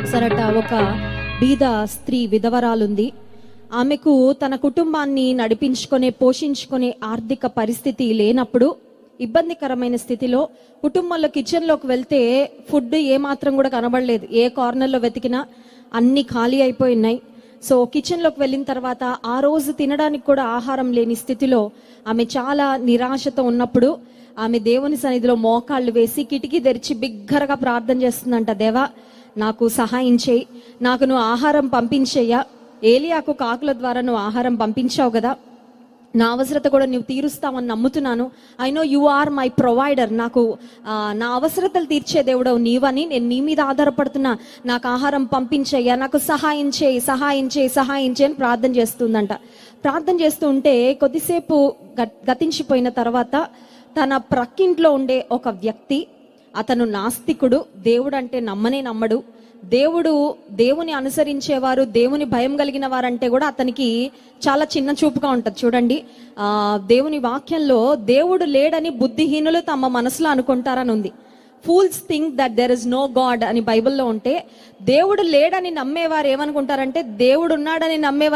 సరట ఒక బీద స్త్రీ విధవరాలుంది ఆమెకు తన కుటుంబాన్ని నడిపించుకునే పోషించుకునే ఆర్థిక పరిస్థితి లేనప్పుడు ఇబ్బందికరమైన స్థితిలో కుటుంబంలో కిచెన్లోకి వెళ్తే ఫుడ్ ఏ మాత్రం కూడా కనబడలేదు ఏ కార్నర్లో వెతికినా అన్ని ఖాళీ అయిపోయి ఉన్నాయి సో కిచెన్లోకి వెళ్ళిన తర్వాత ఆ రోజు తినడానికి కూడా ఆహారం లేని స్థితిలో ఆమె చాలా నిరాశతో ఉన్నప్పుడు ఆమె దేవుని సన్నిధిలో మోకాళ్ళు వేసి కిటికీ తెరిచి బిగ్గరగా ప్రార్థన చేస్తుందంట దేవా నాకు సహాయం చేయి నాకు నువ్వు ఆహారం పంపించేయ్యా ఏలియాకు కాకుల ద్వారా నువ్వు ఆహారం పంపించావు కదా నా అవసరత కూడా నువ్వు తీరుస్తావని నమ్ముతున్నాను I know you are my provider నాకు ఆ, నా అవసరతలు తీర్చే దేవుడవు నీవని నేను నీ మీద ఆధారపడుతున్నా నాకు ఆహారం పంపించయ్యా నాకు సహాయం చేయి సహాయం చేయి సహాయం చేయి అని ప్రార్థన చేస్తుందంట ప్రార్థన చేస్తూ ఉంటే కొద్దిసేపు గ- గతించిపోయిన తర్వాత తన ప్రక్కింట్లో ఉండే ఒక వ్యక్తి అతను నాస్తికుడు దేవుడు అంటే నమ్మనే నమ్మడు దేవుడు దేవుని అనుసరించేవారు దేవుని భయం కలిగిన వారంటే కూడా అతనికి చాలా చిన్న చూపుగా ఉంటది చూడండి ఆ దేవుని వాక్యంలో దేవుడు లేడని బుద్ధిహీనులు తమ మనసులో అనుకుంటారని ఉంది fools think that there is no God అని బైబిల్లో ఉంటే దేవుడు లేడని నమ్మేవారు ఏమనుకుంటారంటే దేవుడు ఉన్నాడని నమ్మేవారు